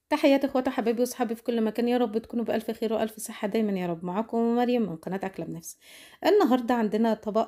تحياتي اخواتي حبايبي وصحابي في كل مكان يا رب تكونوا بألف خير وألف صحة دايما يا رب معاكم مريم من قناة أكلة بنفسي النهاردة عندنا طبق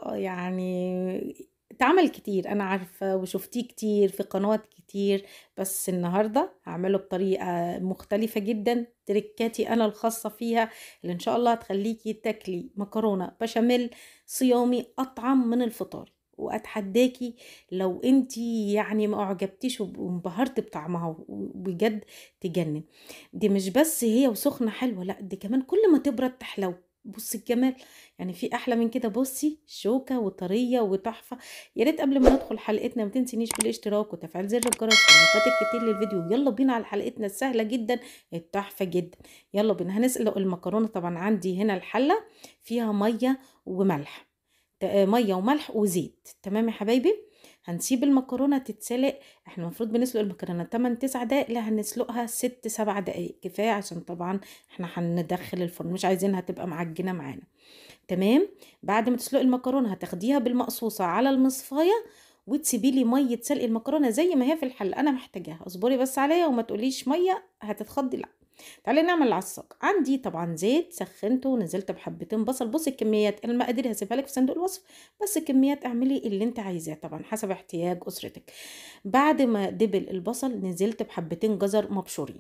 يعني اتعمل كتير أنا عارفة وشفتيه كتير في قنوات كتير بس النهاردة هعمله بطريقة مختلفة جدا تركاتي أنا الخاصة فيها اللي إن شاء الله هتخليكي تاكلي مكرونة بشاميل صيامي أطعم من الفطار واتحداكي لو انتي يعني ما اعجبتيش وب- وانبهرت بطعمها وبجد تجنن دي مش بس هي وسخنة حلوة لا دي كمان كل ما تبرد تحلو بصي الجمال يعني في احلى من كده بصي شوكة وطرية وتحفة يا ريت قبل ما ندخل حلقتنا ما تنسينيش بالاشتراك وتفعيل زر الجرس واللايكات الكتير للفيديو يلا بينا على حلقتنا السهلة جدا التحفة جدا يلا بينا هنسلق المكرونة طبعا عندي هنا الحلة فيها مية وملح ت- آه، ميه وملح وزيت تمام يا حبايبي هنسيب المكرونه تتسلق احنا المفروض بنسلق المكرونه 8 9 دقايق لا هنسلقها 6 7 دقايق كفايه عشان طبعا احنا هندخل الفرن مش عايزينها تبقى معجنه معانا تمام بعد ما تسلقي المكرونه هتاخديها بالمقصوصه على المصفايه وتسيبي لي ميه سلق المكرونه زي ما هي في الحل انا محتاجاها اصبري بس عليا وما تقوليش ميه هتتخضي لا تعالي نعمل العصاق عندي طبعا زيت سخنته ونزلت بحبتين بصل بصي الكميات المقادير هسيبها لك في صندوق الوصف بس الكميات اعملي اللي انت عايزاه طبعا حسب احتياج اسرتك بعد ما دبل البصل نزلت بحبتين جزر مبشورين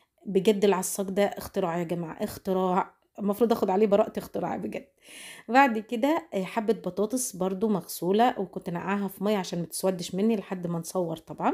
بجد العصاق ده اختراع يا جماعه اختراع المفروض اخد عليه براءة اختراع بجد بعد كده آه، حبة بطاطس برضو مغسولة وكنت نقعها في مية عشان ما تسودش مني لحد ما نصور طبعا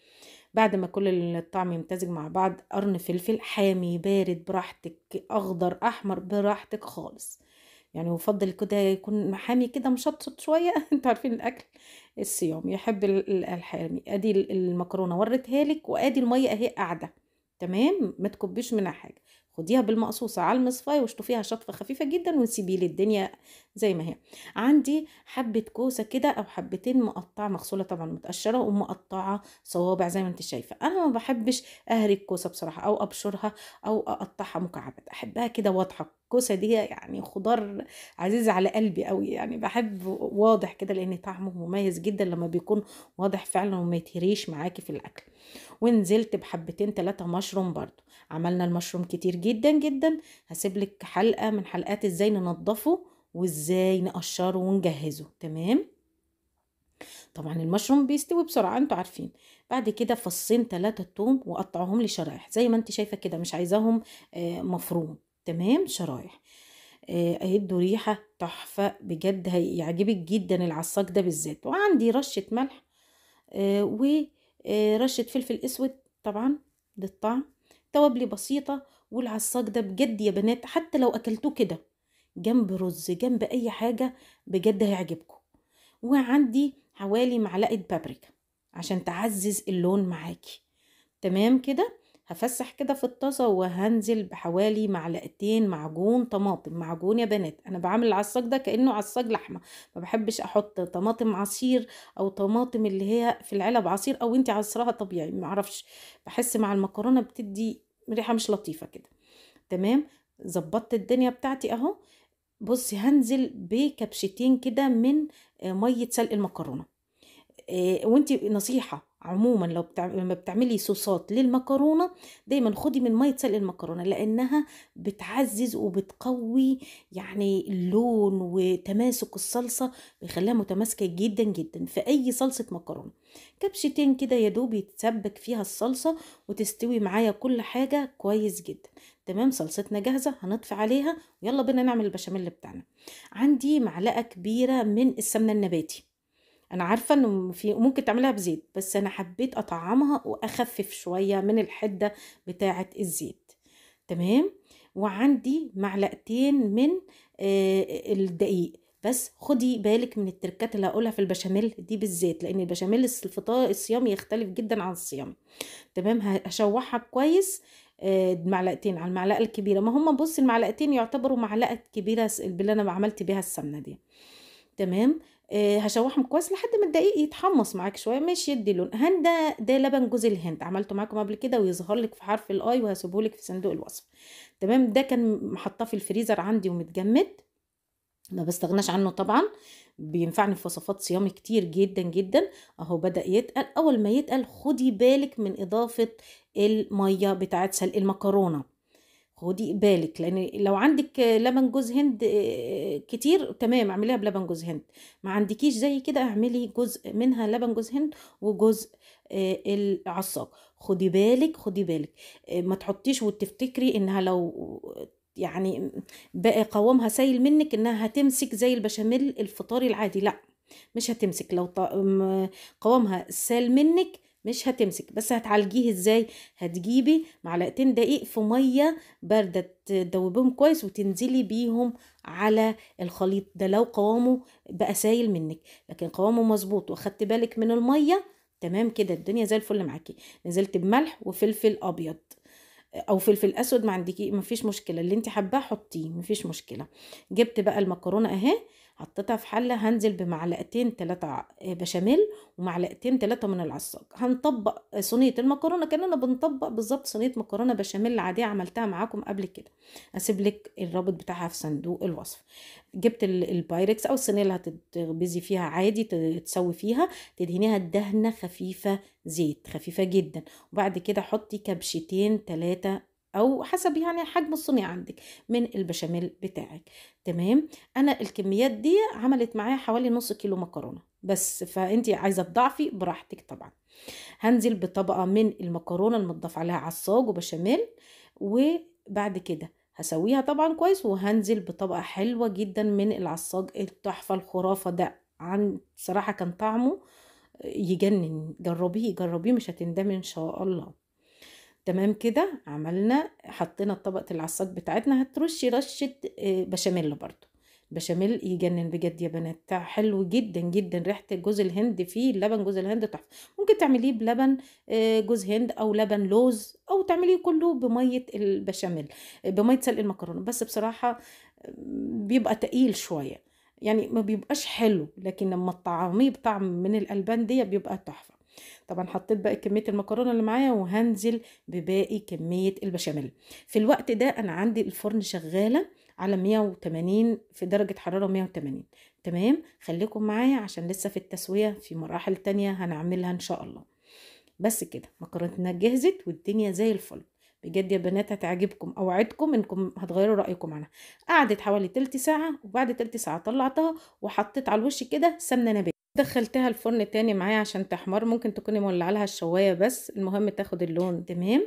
بعد ما كل الطعم يمتزج مع بعض قرن فلفل حامي بارد براحتك اخضر احمر براحتك خالص يعني يفضل كده يكون حامي كده مشطشط شويه انتوا عارفين الاكل الصيام يحب ال- ال- الحامي ادي ال- المكرونه وريتها لك وادي الميه اهي قاعده تمام ما تكبيش منها حاجه خديها بالمقصوصه على المصفايه واشطفيها شطفه خفيفه جدا وسيبي لي الدنيا زي ما هي عندي حبه كوسه كده او حبتين مقطعه مغسوله طبعا متقشره ومقطعه صوابع زي ما انت شايفه انا ما بحبش اهري الكوسه بصراحه او ابشرها او اقطعها مكعبات احبها كده واضحه الكوسه دي يعني خضار عزيز على قلبي قوي يعني بحب واضح كده لان طعمه مميز جدا لما بيكون واضح فعلا وما يتهريش معاكي في الاكل ونزلت بحبتين ثلاثة مشروم برضو عملنا المشروم كتير جدا جدا هسيب لك حلقة من حلقات ازاي ننضفه وازاي نقشره ونجهزه تمام طبعا المشروم بيستوي بسرعة انتوا عارفين بعد كده فصين ثلاثة توم وقطعهم لي شرايح زي ما انت شايفة كده مش عايزاهم آه، مفروم تمام شرايح آه، هيدوا ريحة تحفة بجد هيعجبك جدا العصاك ده بالذات وعندي رشة ملح ورشة فلفل اسود طبعا للطعم توابلي بسيطة والعصاك ده بجد يا بنات حتى لو اكلتوه كده جنب رز جنب اي حاجة بجد هيعجبكم وعندي حوالي معلقة بابريكا عشان تعزز اللون معاكي تمام كده هفسح كده في الطاسة وهنزل بحوالي معلقتين معجون طماطم معجون يا بنات انا بعمل العصاج ده كأنه عصاج لحمة ما بحبش احط طماطم عصير او طماطم اللي هي في العلب عصير او انت عصراها طبيعي معرفش بحس مع المكرونة بتدي ريحة مش لطيفة كده تمام ظبطت الدنيا بتاعتي اهو بصي هنزل بكبشتين كده من آه، ميه سلق المكرونه آه، وانتي نصيحه عموما لو بتع... لما بتعملي صوصات للمكرونه دايما خدي من ميه سلق المكرونه لانها بتعزز وبتقوي يعني اللون وتماسك الصلصه بيخليها متماسكه جدا جدا في اي صلصه مكرونه كبشتين كده يا دوب يتسبك فيها الصلصه وتستوي معايا كل حاجه كويس جدا تمام صلصتنا جاهزه هنطفي عليها ويلا بينا نعمل البشاميل بتاعنا عندي معلقه كبيره من السمنه النباتي انا عارفه انه في ممكن تعملها بزيت بس انا حبيت اطعمها واخفف شويه من الحده بتاعه الزيت تمام وعندي معلقتين من آه، الدقيق بس خدي بالك من التركات اللي هقولها في البشاميل دي بالذات لان البشاميل الفطار الصيامي يختلف جدا عن الصيامي تمام هشوحها كويس آه، معلقتين على المعلقه الكبيره ما هم بص المعلقتين يعتبروا معلقه كبيره س- اللي انا عملت بيها السمنه دي تمام آه، هشوحهم كويس لحد ما الدقيق يتحمص معاك شويه مش يدي لون هن ده ده لبن جوز الهند عملته معاكم قبل كده ويظهر لك في حرف الاي وهسيبه لك في صندوق الوصف تمام ده كان محطاه في الفريزر عندي ومتجمد ما باستغناش عنه طبعا بينفعني في وصفات صيامي كتير جدا جدا اهو بدأ يتقل اول ما يتقل خدي بالك من اضافة المية بتاعت سلق المكرونة خدي بالك لان لو عندك لبن جوز هند آه، كتير تمام اعمليها بلبن جوز هند ما عندكيش زي كده اعملي جزء منها لبن جوز هند وجزء آه، العصاج خدي بالك خدي بالك آه، ما تحطيش وتفتكري انها لو يعني بقى قوامها سايل منك انها هتمسك زي البشاميل الفطاري العادي لا مش هتمسك لو ط- م- قوامها سال منك مش هتمسك بس هتعالجيه ازاي هتجيبي معلقتين دقيق في ميه بارده تدوبيهم كويس وتنزلي بيهم على الخليط ده لو قوامه بقى سايل منك لكن قوامه مظبوط واخدت بالك من الميه تمام كده الدنيا زي الفل معاكي نزلت بملح وفلفل ابيض او فلفل اسود ما عندكي ما فيش مشكله اللي انت حباه حطيه ما فيش مشكله جبت بقى المكرونه اهي حطيتها في حله هنزل بمعلقتين ثلاثه بشاميل ومعلقتين ثلاثه من العصاج هنطبق صينيه المكرونه كاننا بنطبق بالظبط صينيه مكرونه بشاميل عاديه عملتها معاكم قبل كده اسيب لك الرابط بتاعها في صندوق الوصف جبت ال- البايركس او الصينيه اللي هتخبزي فيها عادي ت- تسوي فيها تدهنيها دهنه خفيفه زيت خفيفه جدا وبعد كده حطي كبشتين ثلاثة او حسب يعني حجم الصينيه عندك من البشاميل بتاعك تمام انا الكميات دي عملت معايا حوالي نص كيلو مكرونه بس فانت عايزه تضعفي براحتك طبعا هنزل بطبقه من المكرونه المتضاف عليها عصاج وبشاميل وبعد كده هسويها طبعا كويس وهنزل بطبقه حلوه جدا من العصاج التحفه الخرافه ده عن صراحه كان طعمه يجنن جربيه جربيه مش هتندمي ان شاء الله تمام كده عملنا حطينا طبقة العصاج بتاعتنا هترشي رشة آه، بشاميل برضو بشاميل يجنن بجد يا بنات بتاع حلو جدا جدا ريحة جوز الهند فيه لبن جوز الهند تحفة ممكن تعمليه بلبن آه، جوز هند او لبن لوز او تعمليه كله بمية البشاميل آه، بمية سلق المكرونة بس بصراحة آه، بيبقى تقيل شوية يعني ما بيبقاش حلو لكن لما تطعميه بطعم من الألبان دي بيبقى تحفة طبعا حطيت باقي كمية المكرونة اللي معايا وهنزل بباقي كمية البشاميل في الوقت ده أنا عندي الفرن شغالة على 180 في درجة حرارة 180 تمام خليكم معايا عشان لسه في التسوية في مراحل تانية هنعملها إن شاء الله بس كده مكرونتنا جهزت والدنيا زي الفل بجد يا بنات هتعجبكم اوعدكم انكم هتغيروا رايكم عنها قعدت حوالي تلت ساعه وبعد تلت ساعه طلعتها وحطيت على الوش كده سمنه نباتي دخلتها الفرن تاني معايا عشان تحمر ممكن تكوني مولعه لها الشوايه بس المهم تاخد اللون تمام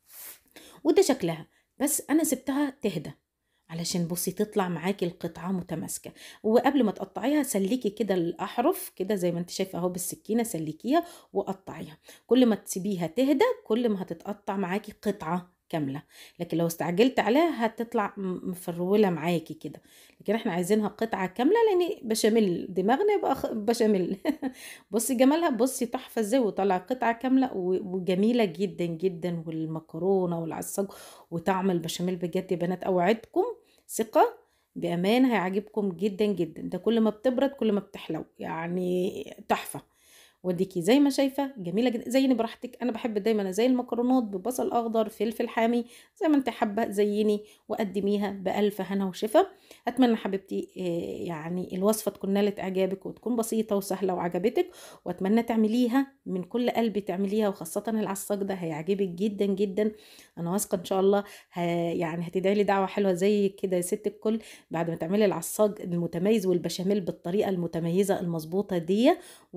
وده شكلها بس انا سبتها تهدى علشان بصي تطلع معاكي القطعة متماسكة وقبل ما تقطعيها سلكي كده الأحرف كده زي ما انت شايفة اهو بالسكينة سلكيها وقطعيها كل ما تسيبيها تهدى كل ما هتتقطع معاكي قطعة كاملة لكن لو استعجلت عليها هتطلع م- مفرولة معاكي كده لكن احنا عايزينها قطعة كاملة لان بشاميل دماغنا يبقى خ- بشاميل بصي جمالها بصي تحفة ازاي وطلع قطعة كاملة و- وجميلة جدا جدا والمكرونة والعصاج وطعم البشاميل بجد يا بنات اوعدكم ثقة بأمان هيعجبكم جدا جدا ده كل ما بتبرد كل ما بتحلو يعني تحفة وديكي زي ما شايفة جميلة جدا زيني براحتك أنا بحب دايما زي المكرونات ببصل أخضر فلفل حامي زي ما انت حابة زيني وقدميها بألف هنا وشفا أتمنى حبيبتي آه، يعني الوصفة تكون نالت إعجابك وتكون بسيطة وسهلة وعجبتك وأتمنى تعمليها من كل قلبي تعمليها وخاصة العصاج ده هيعجبك جدا جدا أنا واثقة إن شاء الله ه... يعني هتدعي لي دعوة حلوة زي كده يا ست الكل بعد ما تعملي العصاج المتميز والبشاميل بالطريقة المتميزة المظبوطة دي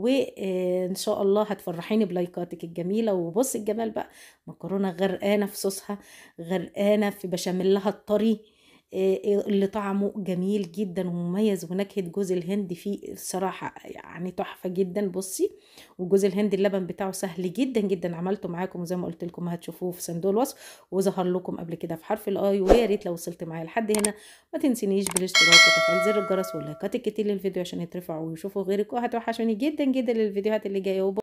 وإن شاء الله هتفرحيني بلايكاتك الجميلة وبص الجمال بقى مكرونة غرقانة في صوصها غرقانة في بشاميلها الطري إيه اللي طعمه جميل جدا ومميز ونكهة جوز الهند فيه الصراحة يعني تحفة جدا بصي وجوز الهند اللبن بتاعه سهل جدا جدا عملته معاكم وزي ما قلت لكم هتشوفوه في صندوق الوصف وظهر لكم قبل كده في حرف الاي ويا ريت لو وصلت معايا لحد هنا ما تنسينيش بالاشتراك وتفعيل زر الجرس واللايكات الكتير للفيديو عشان يترفعوا ويشوفوا غيرك وهتوحشوني جدا جدا للفيديوهات اللي جايه